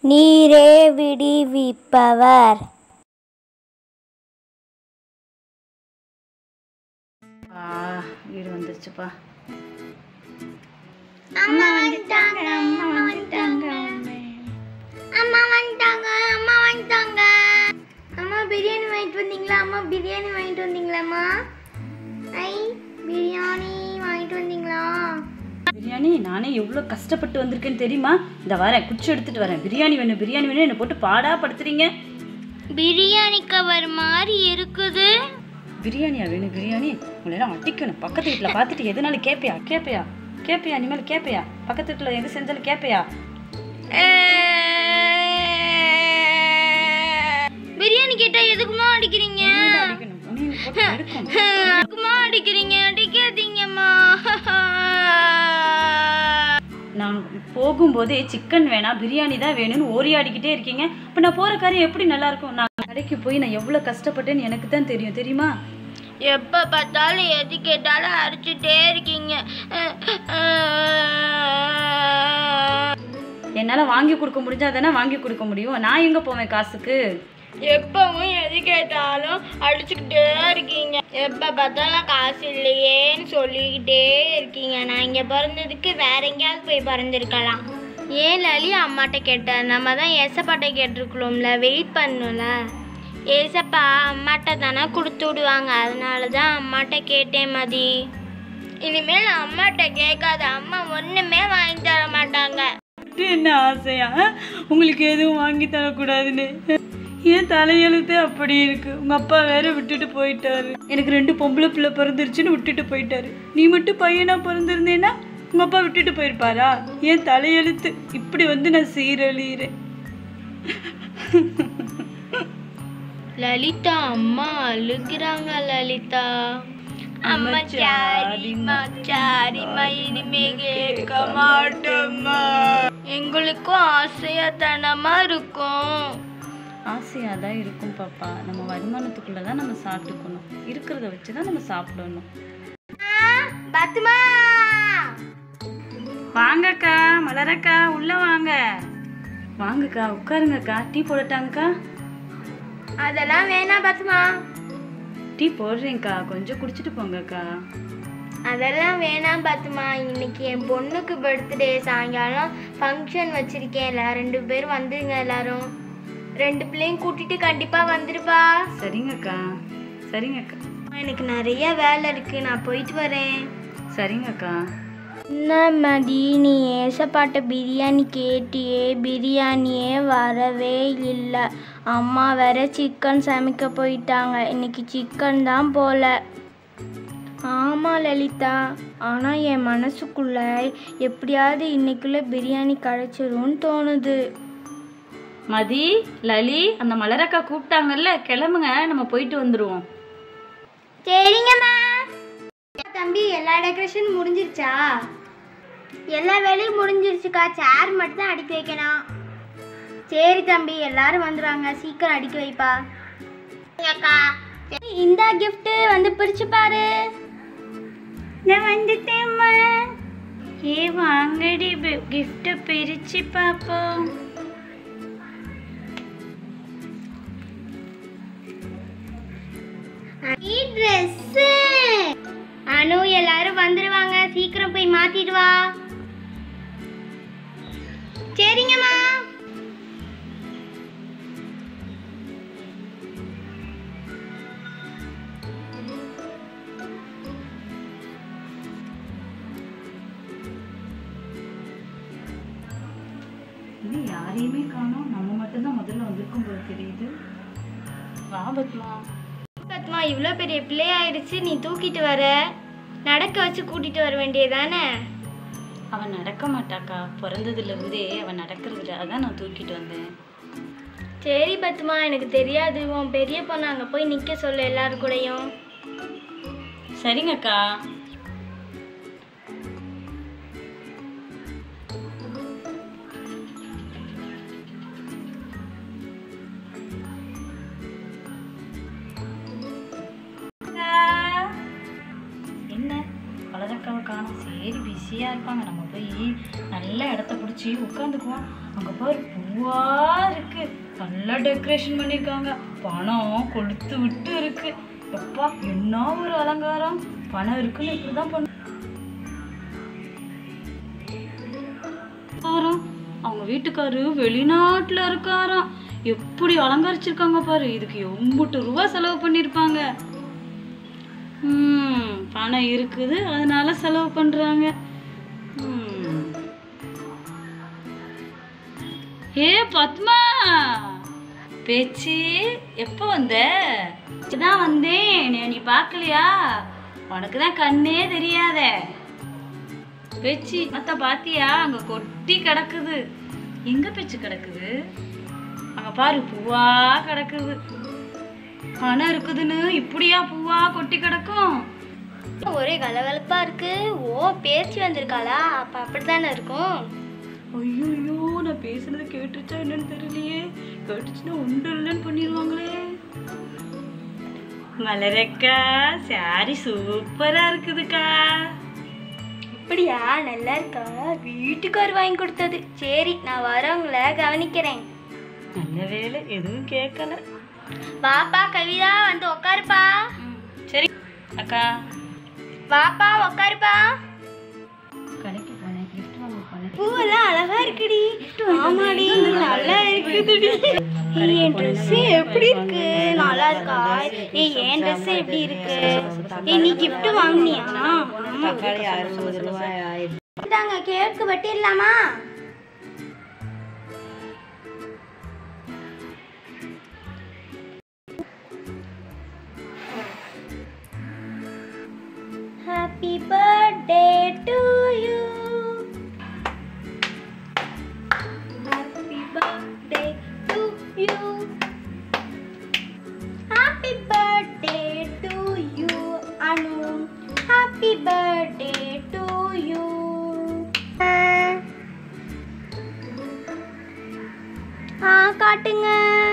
நீரே விடுவிப்பவர் ஆ வீடு வந்துருச்சுப்பா அம்மா வந்துட்டாங்க அம்மா வந்துட்டாங்க அம்மா வந்துட்டாங்க அம்மா வந்துட்டாங்க அம்மா பிரியாணி வாங்கிட்டு வந்தீங்களா அம்மா பிரியாணி வாங்கிட்டு வந்தீங்களாம்மா ஐ பிரியாணி வாங்கிட்டு வந்தீங்களா பிரியாணி நானே எவ்வளோ கஷ்டப்பட்டு வந்திருக்கேன்னு தெரியுமா இந்த வரேன் குச்சி எடுத்துட்டு வரேன் பிரியாணி வேணும் பிரியாணி வேணும் என்னை போட்டு பாடா படுத்துறீங்க பிரியாணி கவர் மாதிரி இருக்குது பிரியாணியா வேணும் பிரியாணி உங்களை எல்லாம் அடிக்கணும் பக்கத்து வீட்டில் பார்த்துட்டு எதுனாலும் கேட்பியா கேட்பியா கேட்பியா இனிமேல் கேட்பியா பக்கத்து வீட்டில் எது செஞ்சாலும் கேட்பியா பிரியாணி கேட்டா எதுக்குமா அடிக்கிறீங்க அடிக்கணும் நீ போட்டு எடுக்கணும் எதுக்குமா அடிக்கிறீங்க அடிக்காதீங்கம்மா நான் போகும்போதே சிக்கன் வேணாம் பிரியாணி தான் வேணும்னு ஓரியாடிக்கிட்டே இருக்கீங்க இப்போ நான் போகிற காரியம் எப்படி நல்லா இருக்கும் நான் கடைக்கு போய் நான் எவ்வளோ கஷ்டப்பட்டேன்னு எனக்கு தான் தெரியும் தெரியுமா எப்ப பார்த்தாலும் எது கேட்டாலும் அடிச்சுட்டே இருக்கீங்க என்னால் வாங்கி கொடுக்க முடிஞ்சா தானே வாங்கி கொடுக்க முடியும் நான் எங்கே போவேன் காசுக்கு எப்பவும் எது கேட்டாலும் அடிச்சுக்கிட்டே இருக்கீங்க எப்ப பார்த்தாலும் காசு இல்லையேன்னு சொல்லிக்கிட்டே இருக்கீங்க நான் இங்க பிறந்ததுக்கு வேற எங்கேயாவது போய் பிறந்திருக்கலாம் ஏன் லலி அம்மாட்ட கேட்டேன் நம்ம தான் ஏசப்பாட்ட கேட்டிருக்கலாம்ல வெயிட் பண்ணணும்ல ஏசப்பா அம்மாட்ட தானே கொடுத்து விடுவாங்க அதனால தான் அம்மாட்ட கேட்டேன் மதி இனிமேல் அம்மாட்ட கேட்காத அம்மா ஒண்ணுமே வாங்கி தர மாட்டாங்க என்ன ஆசையா உங்களுக்கு எதுவும் வாங்கி தரக்கூடாதுன்னு ஏன் தலையெழுத்து அப்படி இருக்கு உங்க அப்பா வேற விட்டுட்டு போயிட்டாரு எனக்கு ரெண்டு பொம்பளை பிள்ளை பிறந்துருச்சுன்னு விட்டுட்டு போயிட்டாரு நீ மட்டும் பையனா பிறந்திருந்தேன்னா உங்க அப்பா விட்டுட்டு போயிருப்பாரா ஏன் தலையெழுத்து இப்படி வந்து நான் சீரழிகிறேன் லலிதா அம்மா அழுகிறாங்க லலிதா அம்மா சாரிம்மா சாரிம்மா இனிமே கேட்க மாட்டோம்மா எங்களுக்கும் ஆசையா தானமா இருக்கும் ஆசையாக தான் இருக்கும் பாப்பா நம்ம வருமானத்துக்குள்ளே தான் நம்ம சாப்பிட்டுக்கணும் இருக்கிறத வச்சு தான் நம்ம சாப்பிடணும் பத்துமா வாங்கக்கா மலரக்கா உள்ள வாங்க வாங்கக்கா உட்காருங்கக்கா டீ போடட்டாங்கக்கா அதெல்லாம் வேணாம் பத்துமா டீ போடுறேன்க்கா கொஞ்சம் குடிச்சிட்டு போங்கக்கா அதெல்லாம் வேணாம் பத்துமா இன்னைக்கு என் பொண்ணுக்கு பர்த்டே சாயங்காலம் ஃபங்க்ஷன் வச்சிருக்கேன்ல ரெண்டு பேர் வந்துருங்க எல்லாரும் ரெண்டு பிள்ளையும் கூட்டிட்டு கண்டிப்பா வந்துருப்பா சரிங்கக்கா சரிங்கக்கா எனக்கு நிறைய வேலை இருக்கு நான் போயிட்டு வரேன் சரிங்கக்கா என்ன மதி நீ ஏசப்பாட்ட பிரியாணி கேட்டியே பிரியாணியே வரவே இல்லை அம்மா வேற சிக்கன் சமைக்க போயிட்டாங்க இன்னைக்கு சிக்கன் தான் போல ஆமாம் லலிதா ஆனால் என் மனசுக்குள்ள எப்படியாவது இன்னைக்குள்ள பிரியாணி கிடைச்சிரும்னு தோணுது மதி லலி அந்த மலரக்கா கூப்பிட்டாங்கல்ல கிளம்புங்க நம்ம போயிட்டு வந்துருவோம் சரிங்கம்மா தம்பி எல்லா டெக்கரேஷன் முடிஞ்சிருச்சா எல்லா வேலையும் முடிஞ்சிருச்சுக்கா சேர் மட்டும் தான் அடுக்கி வைக்கணும் சரி தம்பி எல்லாரும் வந்துருவாங்க சீக்கிரம் அடுக்கி வைப்பா அக்கா இந்த gift வந்து பிரிச்சு பாரு நான் வந்துட்டேம்மா ஏ வாங்கடி கிஃப்ட்டை பிரிச்சு பார்ப்போம் ட்ரெஸ் அனு எல்லாரும் வந்துருவாங்க சீக்கிரம் போய் மாத்திட்டு வா சரிங்கம்மா இன்னும் யாரையுமே காணோம் நம்ம மட்டும்தான் முதல்ல வந்திருக்கும் போல தெரியுது ஆபத்மா பத்மா இவ்வளோ பெரிய பிள்ளை ஆயிடுச்சு நீ தூக்கிட்டு வர நடக்க வச்சு கூட்டிட்டு வர வேண்டியதானே அவன் நடக்க மாட்டாக்கா பிறந்ததுல இருந்தே அவன் நடக்கிறதுல அதான் நான் தூக்கிட்டு வந்தேன் சரி பத்மா எனக்கு தெரியாது உன் பெரிய பொண்ணு அங்கே போய் நிற்க சொல்லு எல்லாரு கூடயும் சரிங்கக்கா என்ன வலதக்காவை காணும் சரி பிஸியாக இருப்பாங்க நம்ம போய் நல்ல இடத்த பிடிச்சி உட்காந்துக்குவோம் அங்க பாரு பூவா இருக்கு நல்லா டெக்கரேஷன் பண்ணிருக்காங்க பணம் கொளுத்து விட்டு இருக்கு எப்பா என்ன ஒரு அலங்காரம் பணம் இருக்குன்னு இப்படிதான் பண்ண பாரம் அவங்க வீட்டுக்காரு வெளிநாட்டுல இருக்காராம் எப்படி அலங்கரிச்சிருக்காங்க பாரு இதுக்கு எம்புட்டு ரூபா செலவு பண்ணிருப்பாங்க ம் பணம் இருக்குது அதனால செலவு பண்றாங்க ம். ஏ பத்மா பேச்சு எப்போ வந்த தான் வந்தேன் நீ- நீ பார்க்கலையா உனக்கு தான் கண்ணே தெரியாதே பேச்சு மத்த பாத்தியா அங்க கொட்டி கிடக்குது எங்க பேச்சு கிடக்குது அங்க பாரு பூவா கிடக்குது பணம் இருக்குதுன்னு இப்படியா பூவா கொட்டி கிடக்கும் ஒரே கலகலப்பா இருக்கு ஓ பேச்சு வந்திருக்காளா அப்ப அப்படித்தானே இருக்கும் ஐயோ நான் பேசுனது கேட்டுச்சா என்னன்னு தெரியலையே கேட்டுச்சுன்னா உண்டு இல்லைன்னு பண்ணிடுவாங்களே மலரக்கா சாரி சூப்பரா இருக்குதுக்கா அப்படியா நல்லா இருக்கா வீட்டுக்கார் வாங்கி கொடுத்தது சரி நான் வரவங்கள கவனிக்கிறேன் நல்ல வேலை எதுவும் கேட்கல வாப்பா கவிதா வந்து உட்காருப்பா சரி அக்கா வாப்பா உட்காருப்பா கடைக்கு போனேன் gift வாங்க போனேன் பூவெல்லாம் அழகா இருக்குடி ஆமாடி நல்லா இருக்குதுடி ஏய், என் ட்ரெஸ் எப்படி இருக்கு நல்லா இருக்கா ஏய் என் ட்ரெஸ் எப்படி இருக்கு ஏய் நீ gift வாங்குனியா இந்தாங்க கேக்கு வெட்டிடலாமா happy birthday to you happy birthday to you happy birthday to you Anu happy birthday to you ஆ காட்டுங்க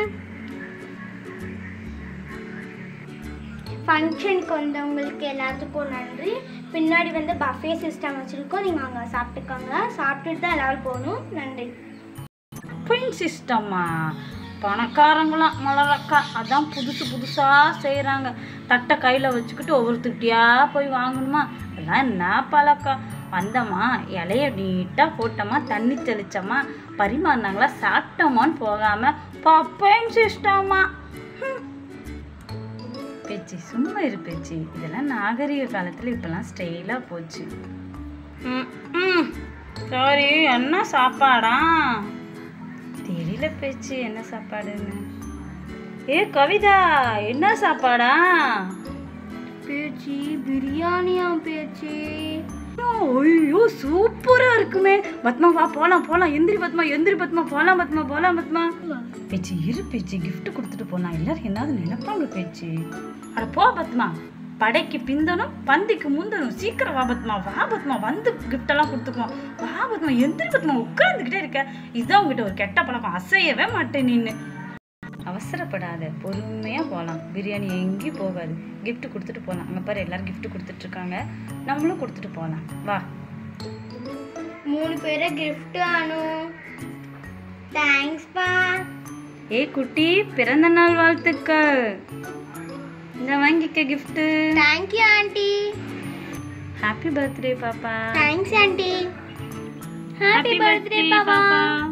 ஃபங்க்ஷனுக்கு வந்தவங்களுக்கு எல்லாத்துக்கும் நன்றி பின்னாடி வந்து பஃபே சிஸ்டம் வச்சுருக்கோம் நீங்கள் அங்கே சாப்பிட்டுக்கோங்க சாப்பிட்டுட்டு தான் எல்லோரும் போகணும் நன்றி குயின் சிஸ்டம்மா பணக்காரங்களாம் மலரக்கா அதான் புதுசு புதுசாக செய்கிறாங்க தட்டை கையில் வச்சுக்கிட்டு ஒவ்வொருத்துக்கிட்டியா போய் வாங்கணுமா அதெல்லாம் என்ன பழக்கம் வந்தோமா இலைய நீட்டாக போட்டோமா தண்ணி தெளிச்சோமா பரிமாறினாங்களா சாப்பிட்டோமான்னு போகாமல் பப்பைன் சிஸ்டம்மா ஹம். பேச்சு சும்மா இரு பேச்சு இதெல்லாம் நாகரிக காலத்தில் இப்போல்லாம் ஸ்டைலாக போச்சு ம் சாரி என்ன சாப்பாடா தெரியல பேச்சு என்ன சாப்பாடுன்னு ஏ கவிதா என்ன சாப்பாடா பேச்சு பிரியாணியா பேச்சு ஐயோ சூப்பரா இருக்குமே பத்மா வா போலாம் போலாம் எந்திரி பத்மா எந்திரி பத்மா போலாம் பத்மா போலாம் பத்மா பேச்சு இரு பேச்சு gift கொடுத்துட்டு போலாம் எல்லாரும் என்னது நினைப்பாங்க பேச்சு அட போ பத்மா படைக்கு பிந்தனும் பந்திக்கு முந்தனும் சீக்கிரம் வா பத்மா வா பத்மா வந்து gift எல்லாம் கொடுத்துக்குவோம் வா பத்மா எந்திரி பத்மா உட்கார்ந்துக்கிட்டே இருக்க இதுதான் உங்ககிட்ட ஒரு கெட்ட பழக்கம் அசையவே மாட்டேன் நின்னு அவசரப்படாத பொறுமையாக போகலாம் பிரியாணி எங்கேயும் போகாது gift கொடுத்துட்டு போகலாம் அங்கே பாரு எல்லாரும் gift கொடுத்துட்டு இருக்காங்க நம்மளும் கொடுத்துட்டு போகலாம் வா மூணு பேரை gift அனு தேங்க்ஸ்ப்பா ஏ குட்டி பிறந்த நாள் வாழ்த்துக்கள் இந்த வாங்கிக்க gift thank you aunty happy birthday பாப்பா தேங்க்ஸ் ஆண்டி ஹாப்பி பர்த்டே பாப்பா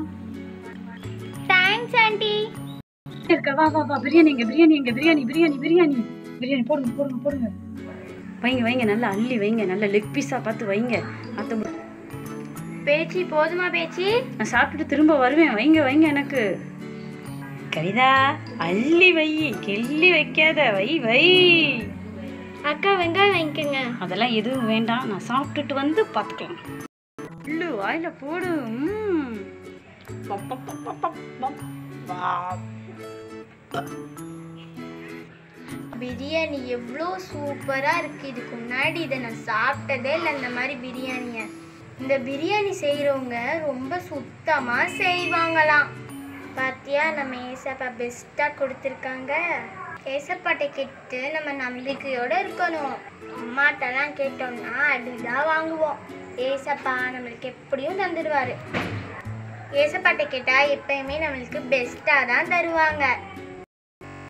தேங்க்ஸ் ஆண்டி இருக்கா வா வா வா பிரியாணி எங்க பிரியாணி எங்க பிரியாணி பிரியாணி பிரியாணி பிரியாணி போடுங்க போடுங்க போடுங்க வைங்க வைங்க நல்லா அள்ளி வைங்க நல்ல லெக் பீஸா பார்த்து வைங்க மற்ற பேச்சு போதுமா பேச்சு நான் சாப்பிட்டுட்டு திரும்ப வருவேன் வைங்க வைங்க எனக்கு கவிதா அள்ளி வை கிள்ளி வைக்காத வை வை அக்கா வெங்காயம் வாங்கிக்கோங்க அதெல்லாம் எதுவும் வேண்டாம் நான் சாப்பிட்டுட்டு வந்து பார்த்துக்கலாம் உள்ளு வாயில போடு ம். பப் பப் பப் பப் பப் பப். வா. பிரியாணி எவ்வளோ சூப்பராக இருக்குது இதுக்கு முன்னாடி இதை நான் சாப்பிட்டதே இல்லை இந்த மாதிரி பிரியாணியை இந்த பிரியாணி செய்கிறவங்க ரொம்ப சுத்தமாக செய்வாங்களாம் பாத்தியா நம்ம ஏசப்பா பெஸ்ட்டாக கொடுத்துருக்காங்க ஏசப்பாட்டை கேட்டு நம்ம நம்பிக்கையோடு இருக்கணும் அம்மாட்டெல்லாம் கேட்டோம்னா அடிதான் வாங்குவோம் ஏசப்பா நம்மளுக்கு எப்படியும் தந்துடுவார் ஏசப்பாட்ட கேட்டால் எப்பயுமே நம்மளுக்கு பெஸ்ட்டாக தான் தருவாங்க